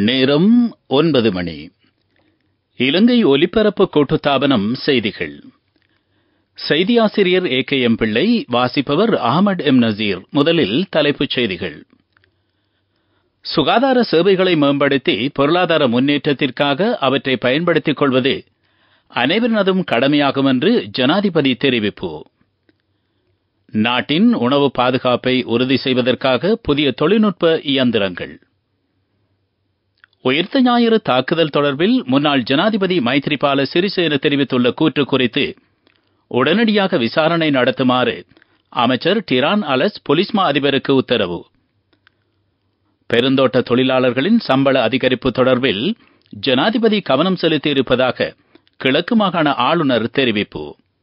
நேரம் ஒன்பது மணி இலங்கை ஒலிபரப்பு கூட்டுத்தாபனம் செய்திகள் செய்தியாசிரியர் ஏ கே எம் பிள்ளை வாசிப்பவர் அகமது எம் நசீர் முதலில் தலைப்புச் செய்திகள் சுகாதார சேவைகளை மேம்படுத்தி பொருளாதார முன்னேற்றத்திற்காக அவற்றை பயன்படுத்திக் கொள்வது அனைவரினதும் கடமையாகும் என்று ஜனாதிபதி தெரிவிப்பு நாட்டின் உணவு பாதுகாப்பை உறுதி செய்வதற்காக புதிய தொழில்நுட்ப இயந்திரங்கள் உயிர்த்த ஞாயிறு தாக்குதல் தொடர்பில் முன்னாள் ஜனாதிபதி மைத்ரிபால சிறிசேன தெரிவித்துள்ள கூற்று குறித்து உடனடியாக விசாரணை நடத்துமாறு அமைச்சர் டிரான் அலஸ் பொலிஸ் மா அதிபருக்கு உத்தரவு பெருந்தோட்ட தொழிலாளர்களின் சம்பள அதிகரிப்பு தொடர்பில் ஜனாதிபதி கவனம் செலுத்தியிருப்பதாக கிழக்கு மாகாண ஆளுநர் தெரிவிப்பு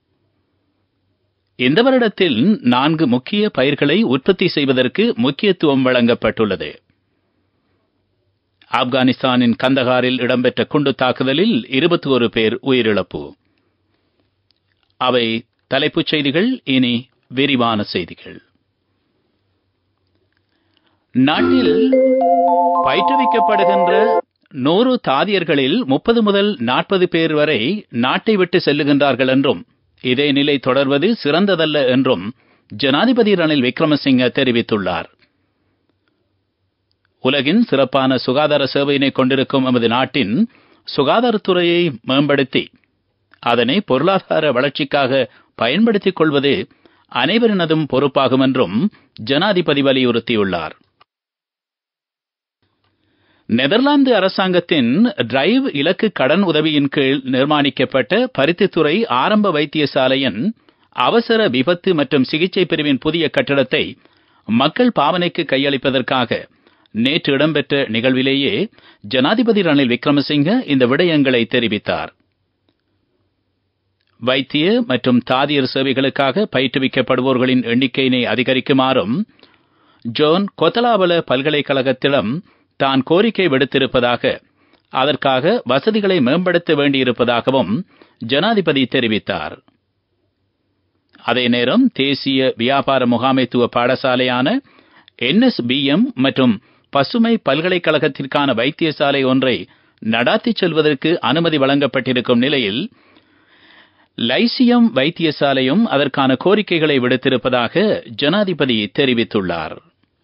இந்த வருடத்தில் நான்கு முக்கிய பயிர்களை உற்பத்தி செய்வதற்கு முக்கியத்துவம் வழங்கப்பட்டுள்ளது ஆப்கானிஸ்தானின் கந்தகாரில் இடம்பெற்ற குண்டு தாக்குதலில் இருபத்தி ஒரு பேர் உயிரிழப்பு அவை தலைப்புச் செய்திகள் இனி விரிவான செய்திகள் நாட்டில் பயிற்றுவிக்கப்படுகின்ற நூறு தாதியர்களில் முப்பது முதல் நாற்பது பேர் வரை நாட்டை விட்டு செல்லுகின்றார்கள் என்றும் இதே நிலை தொடர்வது சிறந்ததல்ல என்றும் ஜனாதிபதி ரணில் விக்ரமசிங்க தெரிவித்துள்ளார் உலகின் சிறப்பான சுகாதார சேவையினை கொண்டிருக்கும் எமது நாட்டின் சுகாதாரத்துறையை மேம்படுத்தி அதனை பொருளாதார வளர்ச்சிக்காக பயன்படுத்திக் கொள்வது அனைவரினதும் பொறுப்பாகும் என்றும் ஜனாதிபதி வலியுறுத்தியுள்ளார் நெதர்லாந்து அரசாங்கத்தின் டிரைவ் இலக்கு கடன் உதவியின் கீழ் நிர்மாணிக்கப்பட்ட பருத்தித்துறை ஆரம்ப வைத்தியசாலையின் அவசர விபத்து மற்றும் சிகிச்சை பிரிவின் புதிய கட்டடத்தை மக்கள் பாவனைக்கு கையளிப்பதற்காக நேற்று இடம்பெற்ற நிகழ்விலேயே ஜனாதிபதி ரணில் விக்ரமசிங்க இந்த விடயங்களை தெரிவித்தார் வைத்திய மற்றும் தாதியர் சேவைகளுக்காக பயிற்றுவிக்கப்படுவோர்களின் எண்ணிக்கையினை அதிகரிக்குமாறும் ஜோன் கொத்தலாவல பல்கலைக்கழகத்திடம் தான் கோரிக்கை விடுத்திருப்பதாக அதற்காக வசதிகளை மேம்படுத்த வேண்டியிருப்பதாகவும் ஜனாதிபதி தெரிவித்தார் அதே நேரம் தேசிய வியாபார முகாமைத்துவ பாடசாலையான என்எஸ்பிஎம் மற்றும் பசுமை பல்கலைக்கழகத்திற்கான வைத்தியசாலை ஒன்றை நடாத்திச் செல்வதற்கு அனுமதி வழங்கப்பட்டிருக்கும் நிலையில் லைசியம் வைத்தியசாலையும் அதற்கான கோரிக்கைகளை விடுத்திருப்பதாக ஜனாதிபதி தெரிவித்துள்ளார்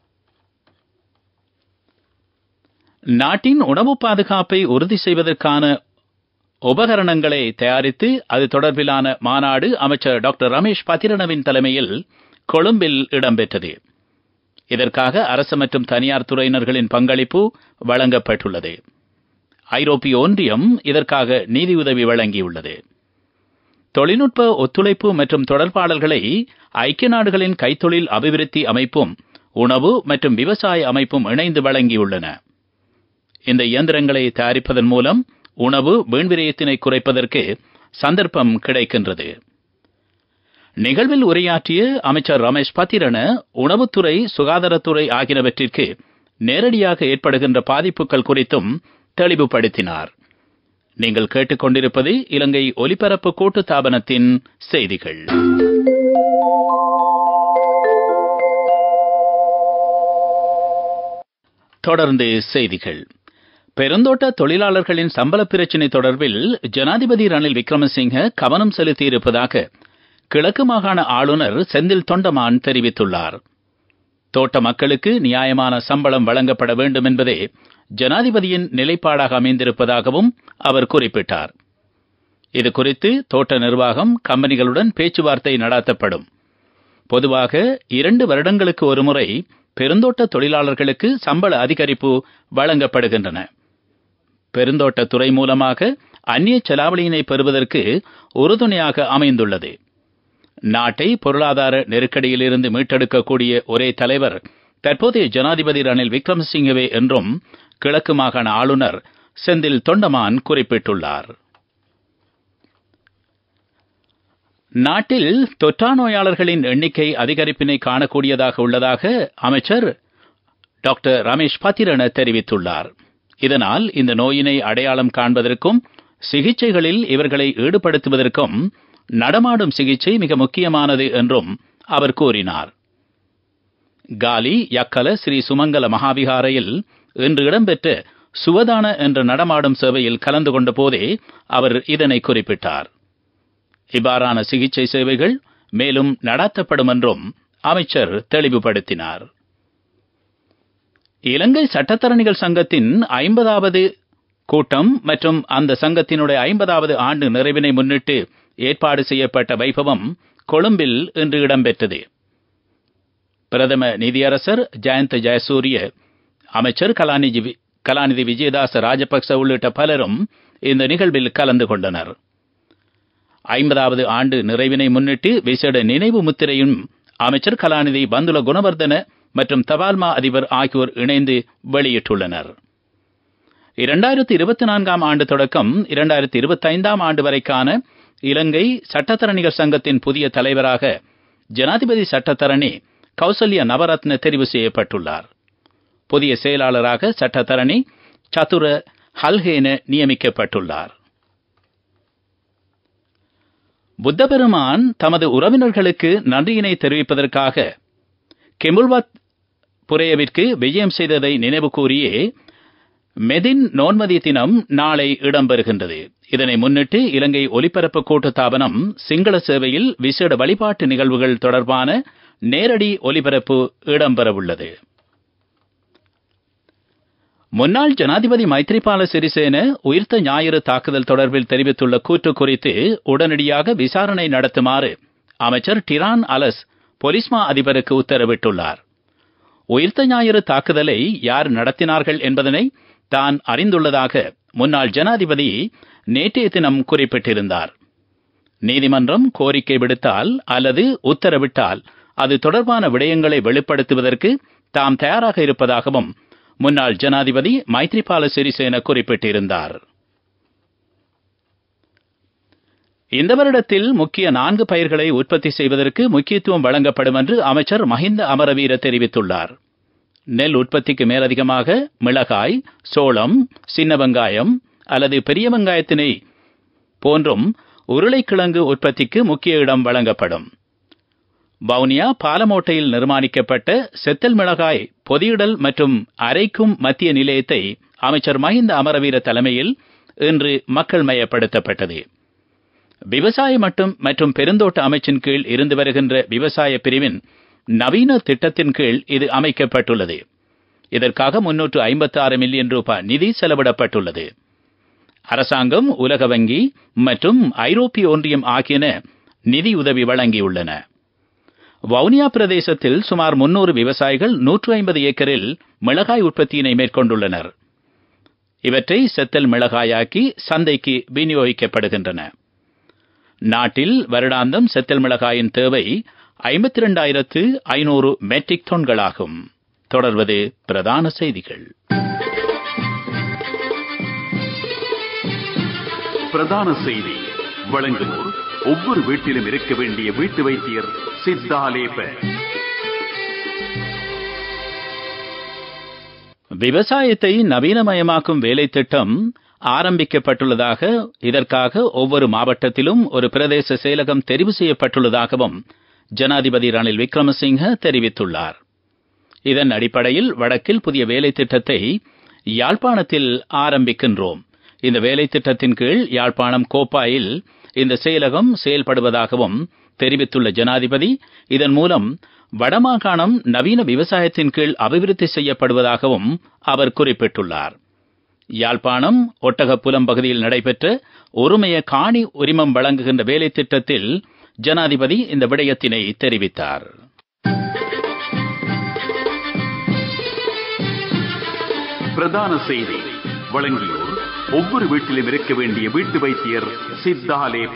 நாட்டின் உணவு பாதுகாப்பை உறுதி செய்வதற்கான உபகரணங்களை தயாரித்து அது தொடர்பிலான மாநாடு அமைச்சர் டாக்டர் ரமேஷ் பத்திரனவின் தலைமையில் கொழும்பில் இடம்பெற்றது இதற்காக அரசு மற்றும் தனியார் துறையினர்களின் பங்களிப்பு வழங்கப்பட்டுள்ளது ஐரோப்பிய ஒன்றியம் இதற்காக நிதியுதவி வழங்கியுள்ளது தொழில்நுட்ப ஒத்துழைப்பு மற்றும் தொடர்பாடல்களை ஐக்கிய நாடுகளின் கைத்தொழில் அபிவிருத்தி அமைப்பும் உணவு மற்றும் விவசாய அமைப்பும் இணைந்து வழங்கியுள்ளன இந்த இயந்திரங்களை தயாரிப்பதன் மூலம் உணவு வீண்விரயத்தினை குறைப்பதற்கு சந்தர்ப்பம் கிடைக்கின்றது நிகழ்வில் உரையாற்றிய அமைச்சர் ரமேஷ் பத்திரன உணவுத்துறை சுகாதாரத்துறை ஆகியவற்றிற்கு நேரடியாக ஏற்படுகின்ற பாதிப்புகள் குறித்தும் தெளிவுபடுத்தினார் நீங்கள் கேட்டுக்கொண்டிருப்பது இலங்கை ஒலிபரப்பு கூட்டு தாபனத்தின் செய்திகள் தொடர்ந்து செய்திகள் பெருந்தோட்ட தொழிலாளர்களின் சம்பள பிரச்சினை தொடர்பில் ஜனாதிபதி ரணில் விக்ரமசிங்க கவனம் செலுத்தியிருப்பதாக கிழக்கு மாகாண ஆளுநர் செந்தில் தொண்டமான் தெரிவித்துள்ளார் தோட்ட மக்களுக்கு நியாயமான சம்பளம் வழங்கப்பட வேண்டும் என்பதே ஜனாதிபதியின் நிலைப்பாடாக அமைந்திருப்பதாகவும் அவர் குறிப்பிட்டார் இது குறித்து தோட்ட நிர்வாகம் கம்பெனிகளுடன் பேச்சுவார்த்தை நடாத்தப்படும் பொதுவாக இரண்டு வருடங்களுக்கு ஒருமுறை பெருந்தோட்ட தொழிலாளர்களுக்கு சம்பள அதிகரிப்பு வழங்கப்படுகின்றன பெருந்தோட்ட துறை மூலமாக அந்நிய செலாவளியினை பெறுவதற்கு உறுதுணையாக அமைந்துள்ளது நாட்டை பொருளாதார நெருக்கடியிலிருந்து மீட்டெடுக்கக்கூடிய ஒரே தலைவர் தற்போதைய ஜனாதிபதி ரணில் விக்ரமசிங்கவே என்றும் கிழக்கு மாகாண ஆளுநர் செந்தில் தொண்டமான் குறிப்பிட்டுள்ளார் நாட்டில் தொற்றா நோயாளர்களின் எண்ணிக்கை அதிகரிப்பினை காணக்கூடியதாக உள்ளதாக அமைச்சர் டாக்டர் ரமேஷ் பத்திரன தெரிவித்துள்ளார் இதனால் இந்த நோயினை அடையாளம் காண்பதற்கும் சிகிச்சைகளில் இவர்களை ஈடுபடுத்துவதற்கும் நடமாடும் சிகிச்சை மிக முக்கியமானது என்றும் அவர் கூறினார் காலி யக்கல ஸ்ரீ சுமங்கல மகாவிகாரையில் இன்று இடம்பெற்ற சுவதான என்ற நடமாடும் சேவையில் கலந்து கொண்ட போதே அவர் இதனை குறிப்பிட்டார் இவ்வாறான சிகிச்சை சேவைகள் மேலும் நடாத்தப்படும் என்றும் அமைச்சர் தெளிவுபடுத்தினார் இலங்கை சட்டத்தரணிகள் சங்கத்தின் ஐம்பதாவது கூட்டம் மற்றும் அந்த சங்கத்தினுடைய ஐம்பதாவது ஆண்டு நிறைவினை முன்னிட்டு ஏற்பாடு செய்யப்பட்ட வைபவம் கொழும்பில் இன்று இடம்பெற்றது பிரதம நிதியரசர் ஜெயந்த ஜெயசூரிய அமைச்சர் கலாநிதி கலாநிதி விஜயதாச ராஜபக்ச உள்ளிட்ட பலரும் இந்த நிகழ்வில் கலந்து கொண்டனர் ஐம்பதாவது ஆண்டு நிறைவினை முன்னிட்டு விசேட நினைவு முத்திரையும் அமைச்சர் கலாநிதி பந்துல குணவர்தன மற்றும் தபால்மா அதிபர் ஆகியோர் இணைந்து வெளியிட்டுள்ளனர் இரண்டாயிரத்தி இருபத்தி நான்காம் ஆண்டு தொடக்கம் இரண்டாயிரத்தி இருபத்தி ஐந்தாம் ஆண்டு வரைக்கான இலங்கை சட்டத்தரணிகள் சங்கத்தின் புதிய தலைவராக ஜனாதிபதி சட்டத்தரணி கௌசல்யா நவரத்ன தெரிவு செய்யப்பட்டுள்ளார் புதிய செயலாளராக சட்டத்தரணி சதுர ஹல்ஹேன நியமிக்கப்பட்டுள்ளார் புத்தபெருமான் தமது உறவினர்களுக்கு நன்றியினை தெரிவிப்பதற்காக கெமுல்வாத் புரையவிற்கு விஜயம் செய்ததை நினைவு கூறியே மெதின் நோன்மதி தினம் நாளை இடம்பெறுகின்றது இதனை முன்னிட்டு இலங்கை ஒலிபரப்பு கூட்டுத்தாபனம் சிங்கள சேவையில் விசேட வழிபாட்டு நிகழ்வுகள் தொடர்பான நேரடி ஒலிபரப்பு இடம்பெறவுள்ளது முன்னாள் ஜனாதிபதி மைத்ரிபால சிறிசேன உயிர்த்த ஞாயிறு தாக்குதல் தொடர்பில் தெரிவித்துள்ள கூற்று குறித்து உடனடியாக விசாரணை நடத்துமாறு அமைச்சர் டிரான் அலஸ் பொலிஸ்மா அதிபருக்கு உத்தரவிட்டுள்ளார் உயிர்த்த ஞாயிறு தாக்குதலை யார் நடத்தினார்கள் என்பதனை தான் அறிந்துள்ளதாக முன்னாள் ஜனாதிபதி நேற்றைய தினம் குறிப்பிட்டிருந்தார் நீதிமன்றம் கோரிக்கை விடுத்தால் அல்லது உத்தரவிட்டால் அது தொடர்பான விடயங்களை வெளிப்படுத்துவதற்கு தாம் தயாராக இருப்பதாகவும் முன்னாள் ஜனாதிபதி மைத்ரிபால சிறிசேன குறிப்பிட்டிருந்தார் இந்த வருடத்தில் முக்கிய நான்கு பயிர்களை உற்பத்தி செய்வதற்கு முக்கியத்துவம் வழங்கப்படும் என்று அமைச்சர் மஹிந்த அமரவீர தெரிவித்துள்ளார் நெல் உற்பத்திக்கு மேலதிகமாக மிளகாய் சோளம் சின்ன வெங்காயம் அல்லது பெரிய வெங்காயத்தினை போன்றும் உருளைக்கிழங்கு உற்பத்திக்கு முக்கிய இடம் வழங்கப்படும் வவுனியா பாலமோட்டையில் நிர்மாணிக்கப்பட்ட செத்தல் மிளகாய் பொதியிடல் மற்றும் அரைக்கும் மத்திய நிலையத்தை அமைச்சர் மஹிந்த அமரவீர தலைமையில் இன்று மக்கள் மயப்படுத்தப்பட்டது விவசாய மட்டும் மற்றும் பெருந்தோட்ட அமைச்சின் கீழ் இருந்து வருகின்ற விவசாய பிரிவின் நவீன திட்டத்தின் கீழ் இது அமைக்கப்பட்டுள்ளது இதற்காக முன்னூற்று ஐம்பத்தி ஆறு மில்லியன் ரூபாய் நிதி செலவிடப்பட்டுள்ளது அரசாங்கம் உலக வங்கி மற்றும் ஐரோப்பிய ஒன்றியம் ஆகியன நிதியுதவி வழங்கியுள்ளன வவுனியா பிரதேசத்தில் சுமார் முன்னூறு விவசாயிகள் நூற்று ஐம்பது ஏக்கரில் மிளகாய் உற்பத்தியினை மேற்கொண்டுள்ளனர் இவற்றை செத்தல் மிளகாயாக்கி சந்தைக்கு விநியோகிக்கப்படுகின்றன நாட்டில் வருடாந்தம் செத்தல் மிளகாயின் தேவை ஐம்பத்தி இரண்டாயிரத்து ஐநூறு மெட்ரிக் டன்களாகும் தொடர்வது பிரதான செய்திகள் பிரதான செய்தி வழங்குவோர் ஒவ்வொரு வீட்டிலும் இருக்க வேண்டிய வீட்டு வைத்தியர் சித்தாலேப விவசாயத்தை நவீனமயமாக்கும் வேலை திட்டம் ஆரம்பிக்கப்பட்டுள்ளதாக இதற்காக ஒவ்வொரு மாவட்டத்திலும் ஒரு பிரதேச செயலகம் தெரிவு செய்யப்பட்டுள்ளதாகவும் ஜனாதிபதி ரணில் விக்ரமசிங்க தெரிவித்துள்ளார் இதன் அடிப்படையில் வடக்கில் புதிய வேலை திட்டத்தை யாழ்ப்பாணத்தில் ஆரம்பிக்கின்றோம் இந்த வேலை திட்டத்தின் கீழ் யாழ்ப்பாணம் கோப்பாயில் இந்த செயலகம் செயல்படுவதாகவும் தெரிவித்துள்ள ஜனாதிபதி இதன் மூலம் வடமாகாணம் நவீன விவசாயத்தின் கீழ் அபிவிருத்தி செய்யப்படுவதாகவும் அவர் குறிப்பிட்டுள்ளார் யாழ்ப்பாணம் ஒட்டகப்புலம் பகுதியில் நடைபெற்ற ஒருமைய காணி உரிமம் வழங்குகின்ற வேலை திட்டத்தில் ஜனாதிபதி இந்த விடயத்தினை தெரிவித்தார் பிரதான செய்தி வழங்கியோர் ஒவ்வொரு வீட்டிலும் இருக்க வேண்டிய வீட்டு வைத்தியர் சித்தாலேப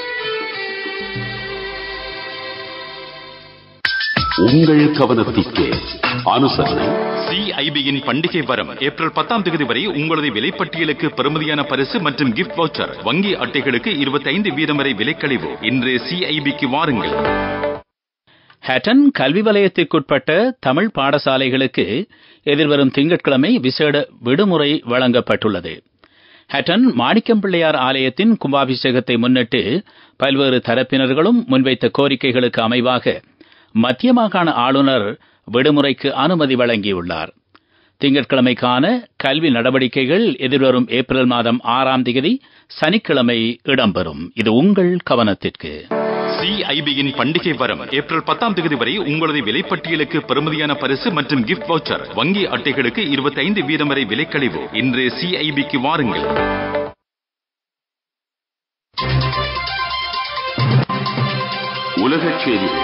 உங்கள் கவனத்திற்கு அனுசரணை சிஐபியின் பண்டிகை வரம் ஏப்ரல் பத்தாம் தேதி வரை உங்களது விலைப்பட்டியலுக்கு பெறுமதியான பரிசு மற்றும் கிஃப்ட் வவுச்சர் வங்கி அட்டைகளுக்கு இருபத்தைந்து வீதம் வரை விலைக்கழிவு இன்று சிஐபிக்கு வாருங்கள் ஹேட்டன் கல்வி வலயத்திற்குட்பட்ட தமிழ் பாடசாலைகளுக்கு எதிர்வரும் திங்கட்கிழமை விசேட விடுமுறை வழங்கப்பட்டுள்ளது ஹட்டன் மாணிக்கம்பிள்ளையார் ஆலயத்தின் கும்பாபிஷேகத்தை முன்னிட்டு பல்வேறு தரப்பினர்களும் முன்வைத்த கோரிக்கைகளுக்கு அமைவாக மத்திய மாகாண ஆளுநர் விடுமுறைக்கு அனுமதி வழங்கியுள்ளார் திங்கட்கிழமைக்கான கல்வி நடவடிக்கைகள் எதிர்வரும் ஏப்ரல் மாதம் ஆறாம் தேதி சனிக்கிழமை இடம்பெறும் இது உங்கள் கவனத்திற்கு சிஐபியின் பண்டிகை வரம் ஏப்ரல் பத்தாம் தேதி வரை உங்களது விலைப்பட்டியலுக்கு பெறுமதியான பரிசு மற்றும் கிஃப்ட் வவுச்சர் வங்கி அட்டைகளுக்கு 25 வீதம் வரை விலைக்கழிவு இன்று சிஐபிக்கு வாருங்கள் உலகச் செய்திகள்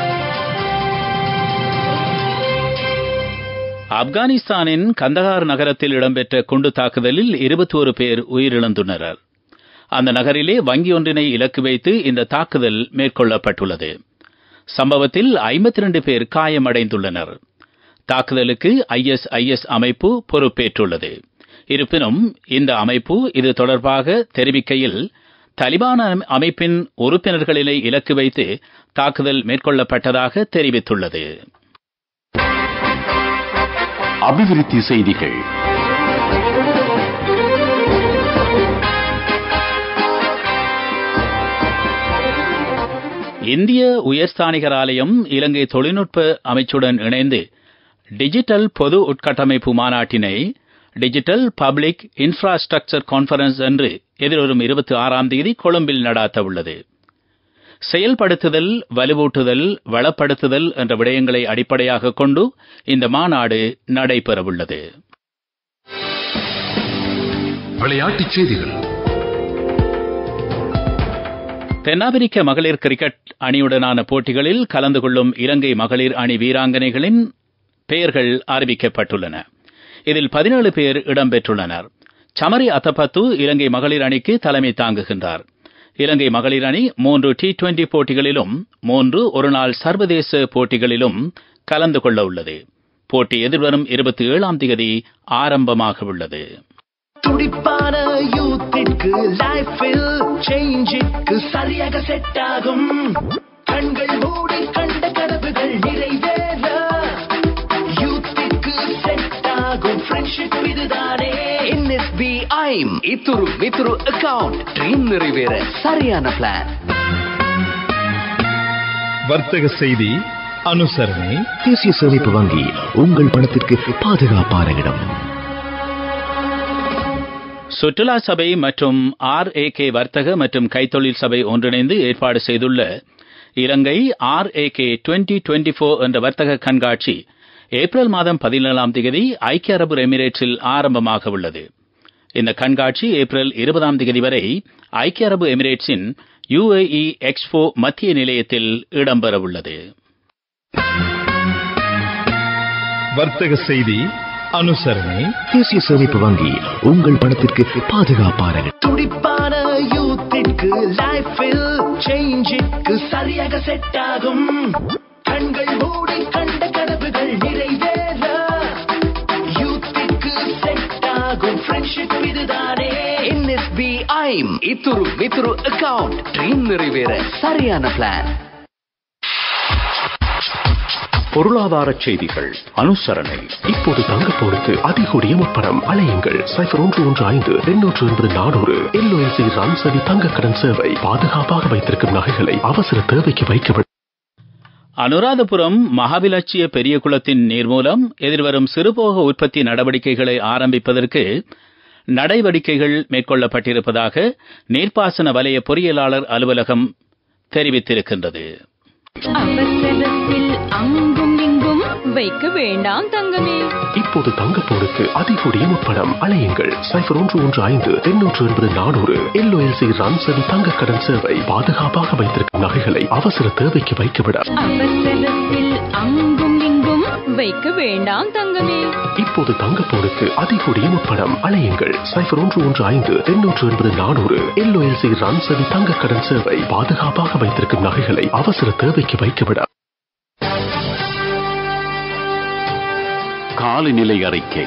ஆப்கானிஸ்தானின் கந்தகார் நகரத்தில் இடம்பெற்ற குண்டு தாக்குதலில் 21 பேர் உயிரிழந்துள்ளனர் அந்த நகரிலே வங்கி ஒன்றினை இலக்கு வைத்து இந்த தாக்குதல் மேற்கொள்ளப்பட்டுள்ளது சம்பவத்தில் 52 பேர் காயமடைந்துள்ளனர் தாக்குதலுக்கு ஐஎஸ்ஐஎஸ் அமைப்பு பொறுப்பேற்றுள்ளது இருப்பினும் இந்த அமைப்பு இது தொடர்பாக தெரிவிக்கையில் தலிபான் அமை- அமைப்பின் உறுப்பினர்களினை இலக்கு வைத்து தாக்குதல் மேற்கொள்ளப்பட்டதாக தெரிவித்துள்ளது அபிவிருத்தி செய்திகள் இந்திய உயர்ஸ்தானிகர் ஆலயம் இலங்கை தொழில்நுட்ப அமைச்சுடன் இணைந்து டிஜிட்டல் பொது உட்கட்டமைப்பு மாநாட்டினை டிஜிட்டல் பப்ளிக் இன்ஃப்ராஸ்ட்ரக்சர் கான்ஃபரன்ஸ் என்று எதிர்வரும் இருபத்தி ஆறாம் தேதி கொழும்பில் நடாத்த உள்ளது செயல்படுத்துதல் வலுவூட்டுதல் வளப்படுத்துதல் என்ற விடயங்களை அடிப்படையாக கொண்டு இந்த மாநாடு நடைபெறவுள்ளது விளையாட்டுச் செய்திகள் தென்னாப்பிரிக்க மகளிர் கிரிக்கெட் அணியுடனான போட்டிகளில் கலந்து கொள்ளும் இலங்கை மகளிர் அணி வீராங்கனைகளின் பெயர்கள் அறிவிக்கப்பட்டுள்ளன இதில் பதினேழு பேர் இடம்பெற்றுள்ளனர் சமரி அத்தபத்து இலங்கை மகளிர் அணிக்கு தலைமை தாங்குகின்றார் இலங்கை மகளிர் அணி மூன்று டி டுவெண்டி போட்டிகளிலும் மூன்று ஒருநாள் சர்வதேச போட்டிகளிலும் கலந்து கொள்ள உள்ளது போட்டி எதிர்வரும் இருபத்தி ஏழாம் தேதி ஆரம்பமாக உள்ளது துடிப்பான யூத்திற்கு லைஃபில் சேஞ்சிற்கு சரியாக செட் ஆகும் கண்கள் மூடி கண்ட கனவுகள் நிறைவேற யூத்திற்கு செட் ஆகும் ஃப்ரெண்ட்ஷிப் இதுதானே என்எஸ்பி ஐம் இத்துரு வித்துரு அக்கவுண்ட் ட்ரீம் நிறைவேற சரியான பிளான் வர்த்தக செய்தி அனுசரணை தேசிய சேமிப்பு வங்கி உங்கள் பணத்திற்கு பாதுகாப்பான இடம் சுற்றுலா சபை மற்றும் ஆர் ஏ கே வர்த்தக மற்றும் கைத்தொழில் சபை ஒன்றிணைந்து ஏற்பாடு செய்துள்ள Ilangai R A K twenty twenty என்ற வர்த்தக கண்காட்சி ஏப்ரல் மாதம் பதினேழாம் தேதி ஐக்கிய அரபு எமிரேட்ஸில் ஆரம்பமாக உள்ளது இந்த கண்காட்சி ஏப்ரல் இருபதாம் தேதி வரை ஐக்கிய அரபு எமிரேட்ஸின் யுஏஇ எக்ஸ்போ மத்திய நிலையத்தில் இடம்பெறவுள்ளது வர்த்தக செய்தி அனுசரணை தேசிய சேமிப்பு வங்கி உங்கள் பணத்திற்கு பாதுகாப்பான இடம் துடிப்பான யூத்திற்கு லைஃபில் சேஞ்சிற்கு சரியாக செட் ஆகும் கண்கள் மூடி கண்ட கனவுகள் நிறைவேற யூத்திற்கு செட் ஆகும் ஃப்ரெண்ட்ஷிப் இதுதானே என்எஸ்பி ஐம் இத்துரு வித்துரு அக்கவுண்ட் ட்ரீம் நிறைவேற சரியான பிளான் பொருளாதார செய்திகள் அனுசரணை இப்போது தங்கப்போருக்கு அதிகூடிய முப்பணம் அலையுங்கள் சைபர் ஒன்று ஒன்று ஐந்து எண்ணூற்று எண்பது நானூறு எல்ஓஎல்சி ரன்சவி தங்க கடன் சேவை பாதுகாப்பாக வைத்திருக்கும் நகைகளை அவசர தேவைக்கு வைக்க அனுராதபுரம் மகாவிலட்சிய பெரியகுளத்தின் நீர் மூலம் எதிர்வரும் சிறுபோக உற்பத்தி நடவடிக்கைகளை ஆரம்பிப்பதற்கு நடவடிக்கைகள் மேற்கொள்ளப்பட்டிருப்பதாக நீர்ப்பாசன வலய பொறியியலாளர் அலுவலகம் தெரிவித்திருக்கின்றது அவசரத்தில் அங்கும் இங்கும் வைக்க வேண்டாம் தங்கமே இப்போது தங்கப்போருக்கு அதிகூடிய முப்பணம் அலையுங்கள் சைபர் ஒன்று ஒன்று ஐந்து எண்ணூற்று எண்பது நானூறு எல்ஓஎல்சி ரன்சவி தங்க கடன் சேவை பாதுகாப்பாக வைத்திருக்கும் நகைகளை அவசர தேவைக்கு வைக்கவிட அவசரத்தில் அங்கும் இங்கும் வைக்க வேண்டாம் தங்கமே இப்போது தங்கப்போருக்கு அதிகூடிய முப்பணம் அலையுங்கள் சைபர் ஒன்று ஒன்று ஐந்து எண்ணூற்று எண்பது நானூறு எல்ஓஎல்சி ரன்சவி தங்க கடன் சேவை பாதுகாப்பாக வைத்திருக்கும் நகைகளை அவசர தேவைக்கு வைக்கவிட காலநிலை அறிக்கை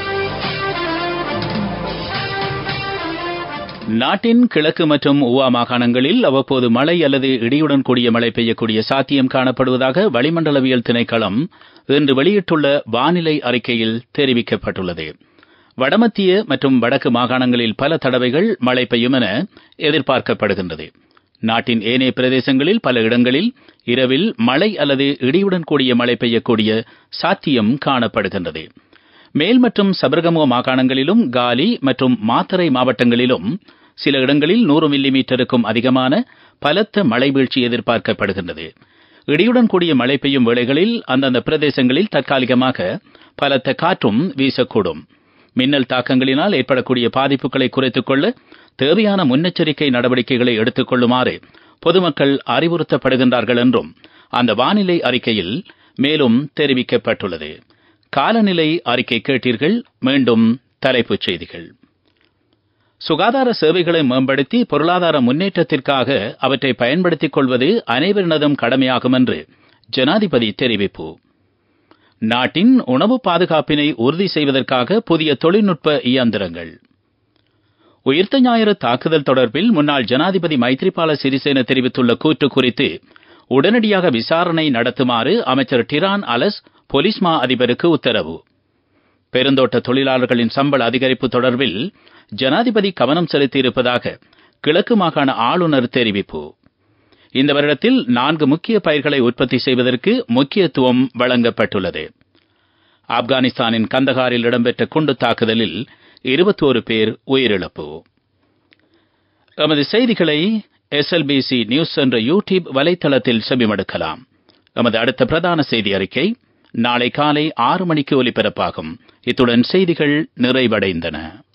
நாட்டின் கிழக்கு மற்றும் ஊவா மாகாணங்களில் அவ்வப்போது மழை அல்லது இடியுடன் கூடிய மழை பெய்யக்கூடிய சாத்தியம் காணப்படுவதாக வளிமண்டலவியல் திணைக்களம் இன்று வெளியிட்டுள்ள வானிலை அறிக்கையில் தெரிவிக்கப்பட்டுள்ளது வடமத்திய மற்றும் வடக்கு மாகாணங்களில் பல தடவைகள் மழை பெய்யும் என எதிர்பார்க்கப்படுகின்றது நாட்டின் ஏனைய பிரதேசங்களில் பல இடங்களில் இரவில் மழை அல்லது இடியுடன் கூடிய மழை பெய்யக்கூடிய சாத்தியம் காணப்படுகின்றது மேல் மற்றும் சபரகமுவ மாகாணங்களிலும் காலி மற்றும் மாத்தறை மாவட்டங்களிலும் சில இடங்களில் நூறு மில்லி மீட்டருக்கும் அதிகமான பலத்த மழை வீழ்ச்சி எதிர்பார்க்கப்படுகின்றது இடியுடன் கூடிய மழை பெய்யும் வேளைகளில் அந்தந்த பிரதேசங்களில் தற்காலிகமாக பலத்த காற்றும் வீசக்கூடும் மின்னல் தாக்கங்களினால் ஏற்படக்கூடிய பாதிப்புகளை குறைத்துக் கொள்ள தேவையான முன்னெச்சரிக்கை நடவடிக்கைகளை எடுத்துக் கொள்ளுமாறு பொதுமக்கள் அறிவுறுத்தப்படுகின்றார்கள் என்றும் அந்த வானிலை அறிக்கையில் மேலும் தெரிவிக்கப்பட்டுள்ளது காலநிலை அறிக்கை கேட்டீர்கள் மீண்டும் தலைப்புச் செய்திகள் சுகாதார சேவைகளை மேம்படுத்தி பொருளாதார முன்னேற்றத்திற்காக அவற்றை பயன்படுத்திக் கொள்வது அனைவரினதும் கடமையாகும் என்று ஜனாதிபதி தெரிவிப்பு நாட்டின் உணவு பாதுகாப்பினை உறுதி செய்வதற்காக புதிய தொழில்நுட்ப இயந்திரங்கள் உயிர்த்த ஞாயிறு தாக்குதல் தொடர்பில் முன்னாள் ஜனாதிபதி மைத்ரிபால சிறிசேன தெரிவித்துள்ள கூற்று குறித்து உடனடியாக விசாரணை நடத்துமாறு அமைச்சர் டிரான் அலஸ் போலீஸ் மா அதிபருக்கு உத்தரவு பெருந்தோட்ட தொழிலாளர்களின் சம்பள அதிகரிப்பு தொடர்பில் ஜனாதிபதி கவனம் செலுத்தியிருப்பதாக கிழக்கு மாகாண ஆளுநர் தெரிவிப்பு இந்த வருடத்தில் நான்கு முக்கிய பயிர்களை உற்பத்தி செய்வதற்கு முக்கியத்துவம் வழங்கப்பட்டுள்ளது ஆப்கானிஸ்தானின் கந்தகாரில் இடம்பெற்ற குண்டு தாக்குதலில் இருபத்தோரு பேர் உயிரிழப்பு எமது செய்திகளை எஸ்எல்பிசி நியூஸ் என்ற யூடியூப் வலைத்தளத்தில் செவிமடுக்கலாம் எமது அடுத்த பிரதான செய்தி அறிக்கை நாளை காலை ஆறு மணிக்கு ஒலிபரப்பாகும் இத்துடன் செய்திகள் நிறைவடைந்தன